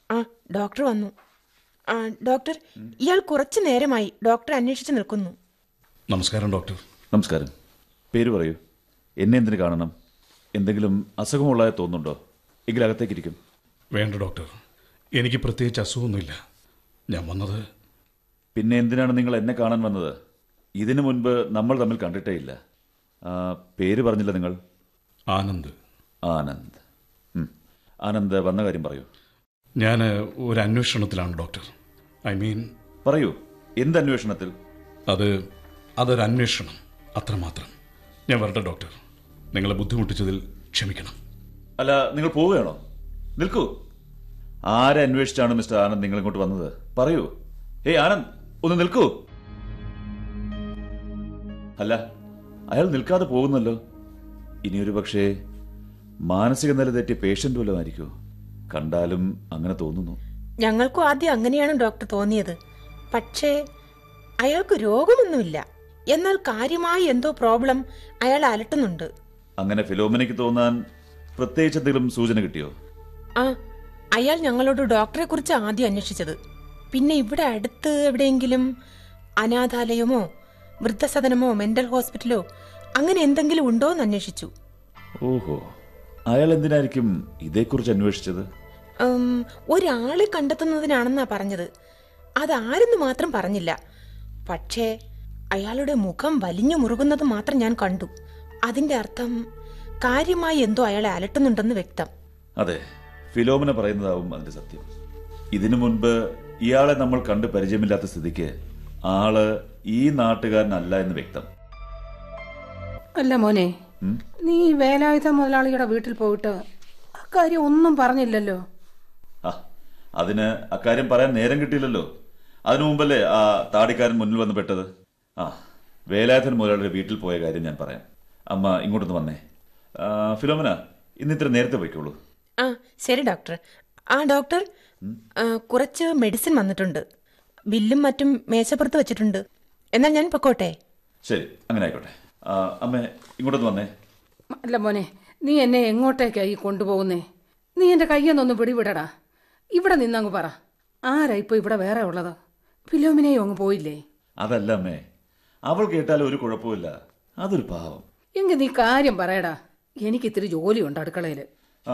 ആ ഡോക്ടർ വന്നു ആ ഡോക്ടർ ഇയാൾ കുറച്ചു നേരമായി ഡോക്ടറെ അന്വേഷിച്ച് നിൽക്കുന്നു നമസ്കാരം ഡോക്ടർ നമസ്കാരം പേര് പറയൂ എന്നെ എന്തിനു കാണണം എന്തെങ്കിലും അസുഖമുള്ളതായി തോന്നുന്നുണ്ടോ എങ്കിൽ അകത്തേക്കിരിക്കും വേണ്ട ഡോക്ടർ എനിക്ക് പ്രത്യേകിച്ച് അസുഖമൊന്നുമില്ല ഞാൻ വന്നത് പിന്നെ എന്തിനാണ് നിങ്ങൾ എന്നെ കാണാൻ വന്നത് ഇതിനു മുൻപ് നമ്മൾ തമ്മിൽ കണ്ടിട്ടേ ഇല്ല ആ, പേര് പറഞ്ഞില്ല നിങ്ങൾ ആനന്ദ് ആനന്ദ് ഉം. ആനന്ദ് വന്ന കാര്യം പറയൂ ഞാൻ ഒരു അന്വേഷണത്തിലാണ് ഡോക്ടർ ഐ മീൻ പറയൂ എന്ത് അന്വേഷണത്തിൽ അത് അതൊരു അന്വേഷണം അത്രമാത്രം ഞാൻ വരട്ടെ ഡോക്ടർ നിങ്ങളെ ബുദ്ധിമുട്ടിച്ചതിൽ ക്ഷമിക്കണം അല്ല നിങ്ങൾ പോവുകയാണോ നിൽക്കൂ ആരെ അന്വേഷിച്ചാണ് മിസ്റ്റർ ആനന്ദ് നിങ്ങൾ ഇങ്ങോട്ട് വന്നത് പറയൂ ഏയ് ആനന്ദ് ഒന്ന് നിൽക്കൂ അല്ല അയാൾ നിൽക്കാതെ പോകുന്നല്ലോ ഇനിയൊരു പക്ഷേ മാനസിക നില തെറ്റിയ പേഷ്യന്റ് വല്ലതുമായിരിക്കോ കണ്ടാലും അങ്ങനെ തോന്നുന്നു ഞങ്ങൾക്കും ആദ്യം അങ്ങനെയാണ് ഡോക്ടർ തോന്നിയത് പക്ഷേ അയാൾക്ക് രോഗമൊന്നുമില്ല എന്നാൽ കാര്യമായി എന്തോ പ്രോബ്ലം അയാൾ അലട്ടുന്നുണ്ട് അങ്ങനെ ഫിലോമിനയ്ക്ക് തോന്നാൻ പ്രത്യേകിച്ച് എന്തെങ്കിലും സൂചന കിട്ടിയോ ആ അയാൾ ഞങ്ങളോട് ഡോക്ടറെ കുറിച്ച് ആദ്യം അന്വേഷിച്ചത് പിന്നെ ഇവിടെ അടുത്ത് എവിടെയെങ്കിലും അനാഥാലയമോ വൃദ്ധസദനമോ മെന്റൽ ഹോസ്പിറ്റലോ അങ്ങനെ എന്തെങ്കിലും ഉണ്ടോ എന്ന് അന്വേഷിച്ചു ഓഹോ അയാൾ എന്തിനായിരിക്കും ഇതേക്കുറിച്ച് അന്വേഷിച്ചത് ഉം, ഒരാളെ കണ്ടെത്തുന്നതിനാണെന്നാ പറഞ്ഞത് അതാരെന്ന് മാത്രം പറഞ്ഞില്ല പക്ഷേ അയാളുടെ മുഖം വലിഞ്ഞു മുറുകുന്നത് മാത്രം ഞാൻ കണ്ടു അതിന്റെ അർത്ഥം കാര്യമായി എന്തോ അയാളെ അലട്ടുന്നുണ്ടെന്ന് വ്യക്തം അതെ ഫിലോമിന പറയുന്നതാവും അതിന്റെ സത്യം ഇതിനു മുൻപ് ഇയാളെ നമ്മൾ കണ്ട് പരിചയമില്ലാത്ത സ്ഥിതിക്ക് ആള് ഈ നാട്ടുകാരനല്ല എന്ന് വ്യക്തം അല്ല മോനെ നീ വേലായുധ മുതലാളിയുടെ വീട്ടിൽ പോയിട്ട് അക്കാര്യം ഒന്നും പറഞ്ഞില്ലല്ലോ ആ അതിന് അക്കാര്യം പറയാൻ നേരം കിട്ടിയില്ലല്ലോ അതിനു മുമ്പല്ലേ ആ താടിക്കാരൻ മുന്നിൽ വന്ന് പെട്ടത് ആ വേലായുധൻ മുതലാളിയുടെ വീട്ടിൽ പോയ കാര്യം ഞാൻ പറയാം അമ്മ ഇങ്ങോട്ടൊന്ന് വന്നേ ആ, ഫിലോമിന ഇന്ന് ഇത്ര നേരത്തെ പോയിക്കോളൂ ആ ശരി ഡോക്ടർ ആ ഡോക്ടർ ആ, കുറച്ച് മെഡിസിൻ വന്നിട്ടുണ്ട് ബില്ലും മറ്റും മേശപ്പുറത്ത് വെച്ചിട്ടുണ്ട് എന്നാൽ ഞാൻ പൊക്കോട്ടെ ശരി അങ്ങനെ ആയിക്കോട്ടെ ആ, അമ്മേ ഇങ്ങോട്ടൊന്ന് വന്നേ അല്ല മോനെ നീ എന്നെ എങ്ങോട്ടേക്കായി കൊണ്ടുപോകുന്നേ നീ എന്റെ കയ്യൊന്നൊന്ന് പിടിവിടടാ ഇവിടെ നിന്നങ്ങ് പറ ആരാ ഇപ്പൊ ഇവിടെ വേറെ ഉള്ളത് ഫിലോമിനെയും അങ്ങ് പോയില്ലേ അതല്ല അമ്മേ അവൾ കേട്ടാൽ ഒരു കുഴപ്പമില്ല അതൊരു പാവം എങ്കിൽ നീ കാര്യം പറയടാ എനിക്ക് ഇത്തിരി ജോലിയുണ്ട് അടുക്കളയിൽ ആ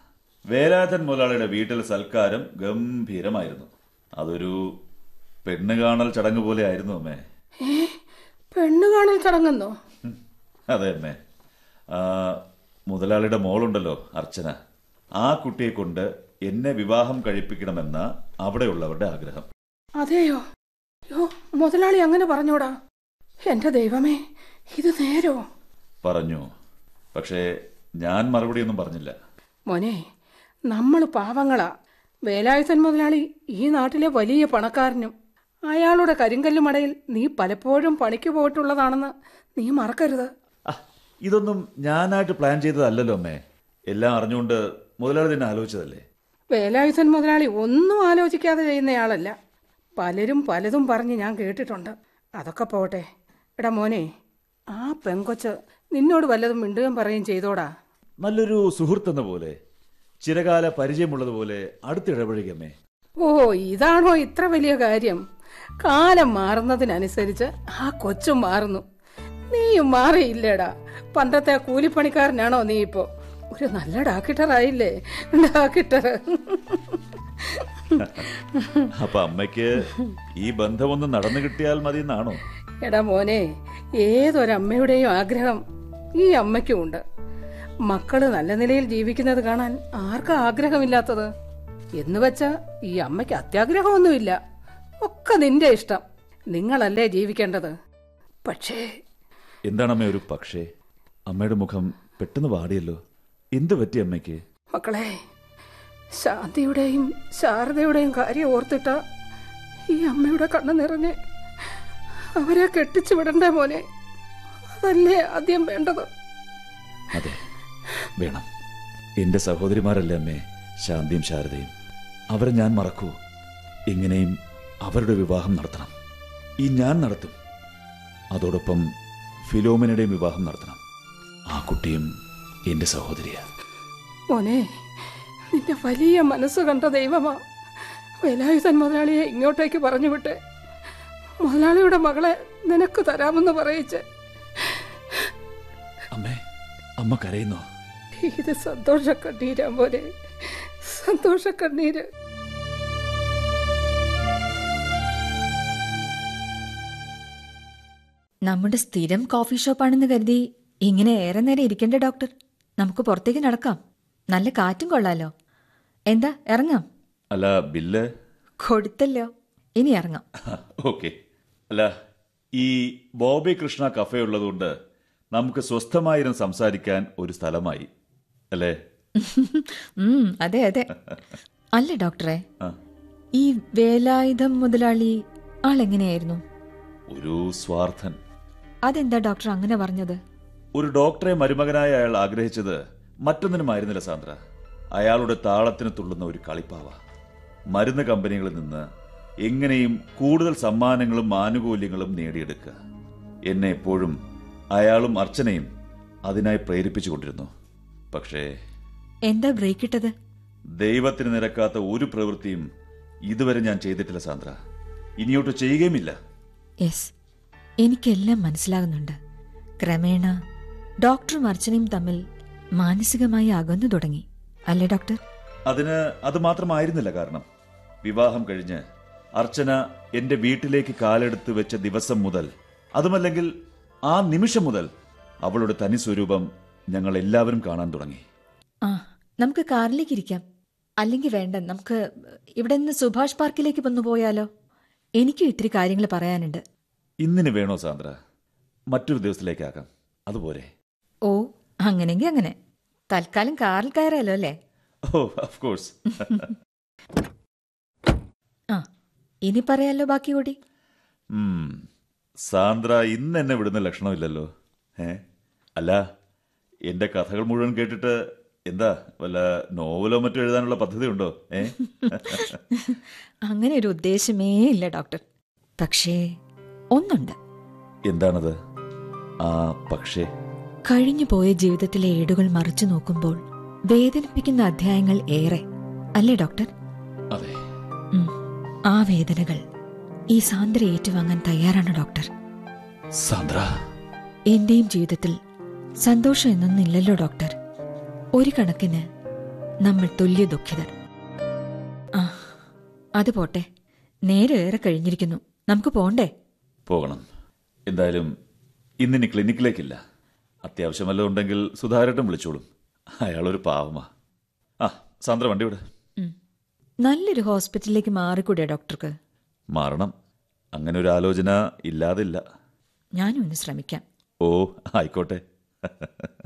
വേലാതൻ മുതലാളിയുടെ വീട്ടിലെ സൽക്കാരം ഗംഭീരമായിരുന്നു അതൊരു പെണ്ണ് കാണൽ ചടങ്ങ് പോലെ ആയിരുന്നു അമ്മേ ഏ പെണ്ണു കാണൽ ചടങ്ങെന്നോ ഉം, അതെ അമ്മേ ആ, മുതലാളിയുടെ മോളുണ്ടല്ലോ അർച്ചന ആ കുട്ടിയെ കൊണ്ട് എന്നെ വിവാഹം കഴിപ്പിക്കണമെന്ന അവിടെയുള്ളവരുടെ ആഗ്രഹം അതെയോ യോ മുതലാളി അങ്ങനെ പറഞ്ഞോടാ എന്റെ ദൈവമേ ഇത് നേരോ പറഞ്ഞു പക്ഷേ ഞാൻ മറുപടിയൊന്നും പറഞ്ഞില്ല മോനെ നമ്മൾ പാവങ്ങളാ വേലായുധൻ മുതലാളി ഈ നാട്ടിലെ വലിയ പണക്കാരനും അയാളുടെ കരിങ്കല്ല് മടയിൽ നീ പലപ്പോഴും പണിക്ക് പോയിട്ടുള്ളതാണെന്ന് നീ മറക്കരുത് ആ, ഇതൊന്നും ഞാനായിട്ട് പ്ലാൻ ചെയ്തതല്ലല്ലോ അമ്മേ എല്ലാം അറിഞ്ഞുകൊണ്ട് മുതലാളി തന്നെ ആലോചിച്ചതല്ലേ വേലായുധൻ മുതലാളി ഒന്നും ആലോചിക്കാതെ ചെയ്യുന്നയാളല്ല പലരും പലതും പറഞ്ഞ് ഞാൻ കേട്ടിട്ടുണ്ട് അതൊക്കെ പോട്ടെ എടാ മോനെ ആ പെങ്കൊച്ച് നിന്നോട് വല്ലതും മിണ്ടുകയും പറയുകയും ചെയ്തോടാ നല്ലൊരു സുഹൃത്തെന്ന പോലെ ചിരകാല പരിചയമുള്ളതുപോലെ അടുത്തിടപഴകിയമ്മേ ഓ ഇതാണോ ഇത്ര വലിയ കാര്യം കാലം മാറുന്നതിനനുസരിച്ച് ആ കൊച്ചും മാറുന്നു നീയും മാറിയില്ലേടാ പണ്ടത്തെ ആ കൂലിപ്പണിക്കാരനാണോ നീ ഇപ്പോ ഒരു നല്ല ഡാക്കിട്ടറായില്ലേ ഡാക്കിട്ടർ അപ്പൊ അമ്മയ്ക്ക് ഈ ബന്ധമൊന്ന് നടന്നു കിട്ടിയാൽ മതി എന്നാണോ എടാ മോനെ ഏതൊരമ്മയുടെയും ആഗ്രഹം ഈ അമ്മയ്ക്കും ഉണ്ട് മക്കള് നല്ല നിലയിൽ ജീവിക്കുന്നത് കാണാൻ ആർക്കാ ആഗ്രഹമില്ലാത്തത് എന്ന് വെച്ചാ ഈ അമ്മയ്ക്ക് അത്യാഗ്രഹമൊന്നുമില്ല ഒക്കെ നിന്റെ ഇഷ്ടം നിങ്ങളല്ലേ ജീവിക്കേണ്ടത് പക്ഷേ എന്താണ് അമ്മ ഒരു പക്ഷേ അമ്മയുടെ മുഖം പെട്ടെന്ന് വാടിയല്ലോ എന്തു പറ്റി അമ്മയ്ക്ക് മക്കളെ ശാന്തിയുടെയും ശാരദയുടെയും കാര്യം ഓർത്തിട്ട ഈ അമ്മയുടെ കണ്ണ് നിറഞ്ഞ് അവരെ കെട്ടിച്ചു വിടണ്ടേ മോനെ അതല്ലേ ആദ്യം വേണ്ടത് അതെ വേണം എന്റെ സഹോദരിമാരല്ലേ അമ്മേ ശാന്തിയും ശാരദയും അവരെ ഞാൻ മറക്കൂ എങ്ങനെയും അവരുടെ വിവാഹം നടത്തണം ഈ ഞാൻ നടത്തും അതോടൊപ്പം ഫിലോമിനയുടെയും വിവാഹം നടത്തണം ആ കുട്ടിയും എന്റെ സഹോദരിയാ മോനെ നിന്റെ വലിയ മനസ്സ് കണ്ട ദൈവമാ വേലായുധൻ മുതലാളിയെ ഇങ്ങോട്ടേക്ക് പറഞ്ഞു വിട്ട് മുതലാളിയുടെ മകളെ നിനക്ക് തരാമെന്ന് പറയിച്ച് അമ്മേ അമ്മ കരയുന്നോ ഇത് സന്തോഷ കണ്ണീരാ പോലെ സന്തോഷ കണ്ണീര് നമ്മുടെ സ്ഥിരം കോഫി ഷോപ്പാണെന്ന് കരുതി ഇങ്ങനെ ഏറെ നേരം ഇരിക്കണ്ടേ ഡോക്ടർ നമുക്ക് പുറത്തേക്ക് നടക്കാം നല്ല കാറ്റും കൊള്ളാലോ എന്താ ഇറങ്ങാം അല്ല ബില്ല് കൊടുത്തല്ലോ ഇനി ഇറങ്ങാം ഓക്കെ അല്ല ഈ ബോബി കൃഷ്ണ കഫേ ഉള്ളതുകൊണ്ട് നമുക്ക് സ്വസ്ഥമായിരുന്നു സംസാരിക്കാൻ ഒരു സ്ഥലമായി അല്ലേ ഉം, അതെ അതെ അല്ല ഡോക്ടറെ ആ. ഈ വേലായുധം മുതലാളി ആളെങ്ങനെയായിരുന്നു ഒരു സ്വാർത്ഥൻ അതെന്താ ഡോക്ടർ അങ്ങനെ പറഞ്ഞത് ഒരു ഡോക്ടറെ മരുമകനായ അയാൾ ആഗ്രഹിച്ചത് മറ്റൊന്നിനുമായിരുന്നില്ല സാന്ദ്ര അയാളുടെ താളത്തിന് തുള്ളുന്ന ഒരു കളിപ്പാവ മരുന്ന് കമ്പനികളിൽ നിന്ന് എങ്ങനെയും കൂടുതൽ സമ്മാനങ്ങളും ആനുകൂല്യങ്ങളും നേടിയെടുക്കുക എന്നെ എപ്പോഴും അയാളും അർച്ചനയും അതിനായി പ്രേരിപ്പിച്ചുകൊണ്ടിരുന്നു പക്ഷേ എന്താ ബ്രേക്ക് ഇട്ടത് ദൈവത്തിന് നിരക്കാത്ത ഒരു പ്രവൃത്തിയും ഇതുവരെ ഞാൻ ചെയ്തിട്ടില്ല സാന്ദ്ര ഇനിയോട്ട് ചെയ്യുകയുമില്ല യെസ് എനിക്കെല്ലാം മനസ്സിലാകുന്നുണ്ട് ക്രമേണ ഡോക്ടറും അർച്ചനയും തമ്മിൽ മാനസികമായി അകന്നു തുടങ്ങി അല്ലേ ഡോക്ടർ അതിന് അത് മാത്രമായിരുന്നില്ല കാരണം വിവാഹം കഴിഞ്ഞ് അർച്ചന എന്റെ വീട്ടിലേക്ക് കാലെടുത്ത് വെച്ച ദിവസം മുതൽ അതുമല്ലെങ്കിൽ ആ നിമിഷം മുതൽ അവളുടെ തനി സ്വരൂപം ഞങ്ങൾ എല്ലാവരും കാണാൻ തുടങ്ങി ആ നമുക്ക് കാറിലേക്ക് ഇരിക്കാം അല്ലെങ്കിൽ വേണ്ട നമുക്ക് ഇവിടെ നിന്ന് സുഭാഷ് പാർക്കിലേക്ക് വന്നു പോയാലോ എനിക്കും ഇത്തിരി കാര്യങ്ങൾ പറയാനുണ്ട് ഇന്നിന് വേണോ സാന്ദ്ര മറ്റൊരു ദിവസത്തിലേക്കാക്കാം അതുപോലെ ഓ അങ്ങനെങ്കി അങ്ങനെ തൽക്കാലം കാറിൽ കയറാലോ അല്ലേ ഓ ഓഫ് കോഴ്സ് ആ ഇനി പറയാലോ ബാക്കി കൂടി സാന്ദ്ര ഇന്ന് എന്നെ വിടുന്ന ലക്ഷണമില്ലല്ലോ ഏ അല്ല എന്റെ കഥകൾ മുഴുവൻ കേട്ടിട്ട് എന്താ വല്ല നോവലോ മറ്റോ എഴുതാനുള്ള പദ്ധതി ഉണ്ടോ ഏ അങ്ങനെ ഒരു ഉദ്ദേശമേ ഇല്ല ഡോക്ടർ പക്ഷേ ഒന്നുണ്ട് എന്താണത് ആ പക്ഷേ കഴിഞ്ഞു പോയ ജീവിതത്തിലെ ഏടുകൾ മറിച്ചു നോക്കുമ്പോൾ വേദനിപ്പിക്കുന്ന അധ്യായങ്ങൾ ഏറെ അല്ലേ ഡോക്ടർ അതെ ഉം. ആ വേദനകൾ ഈ സാന്ദ്ര ഏറ്റുവാങ്ങാൻ തയ്യാറാണ് ഡോക്ടർ സാന്ദ്ര എന്റെയും ജീവിതത്തിൽ സന്തോഷം എന്നൊന്നില്ലല്ലോ ഡോക്ടർ ഒരു കണക്കിന് നമ്മൾ തുല്യ ദുഃഖിതർ ആ അത് പോട്ടെ നേരെ ഏറെ കഴിഞ്ഞിരിക്കുന്നു നമുക്ക് പോണ്ടേ പോകണം എന്തായാലും ഇന്നിനി ക്ലിനിക്കിലേക്കില്ല അത്യാവശ്യം വല്ലതും ഉണ്ടെങ്കിൽ സുധാരട്ടം വിളിച്ചോളും അയാളൊരു പാവമാ ആ സാന്ദ്ര വണ്ടി വിട് ഉം. നല്ലൊരു ഹോസ്പിറ്റലിലേക്ക് മാറിക്കൂടെ ഡോക്ടർക്ക് മാറണം അങ്ങനെ ഒരു ആലോചന ഇല്ലാതില്ല ഞാനും ഒന്ന് ശ്രമിക്കാം ഓ ആയിക്കോട്ടെ